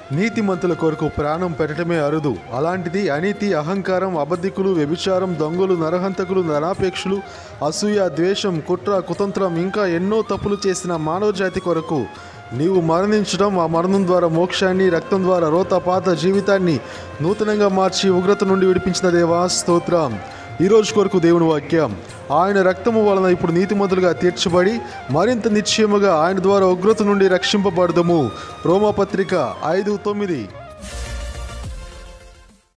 నీతిమంతుల కొరకు ప్రాణం పెట్టడమే అరుదు అలాంటిది అనీతి అహంకారం అబద్ధికులు వ్యభిచారం దొంగలు నరహంతకులు నరాపేక్షులు అసూయ ద్వేషం కుట్ర కుతంత్రం ఇంకా ఎన్నో తప్పులు చేసిన మానవ జాతి కొరకు నీవు మరణించడం ఆ మరణం ద్వారా మోక్షాన్ని రక్తం ద్వారా రోతపాత జీవితాన్ని నూతనంగా మార్చి ఉగ్రత నుండి విడిపించిన దేవా స్తోత్రం ఈ రోజు కొరకు దేవుని వాక్యం ఆయన రక్తము వలన ఇప్పుడు నీతిమంతులుగా తీర్చబడి మరింత నిశ్చయముగా ఆయన ద్వారా ఉగ్రత నుండి రక్షింపబడదము రోమపత్రిక ఐదు తొమ్మిది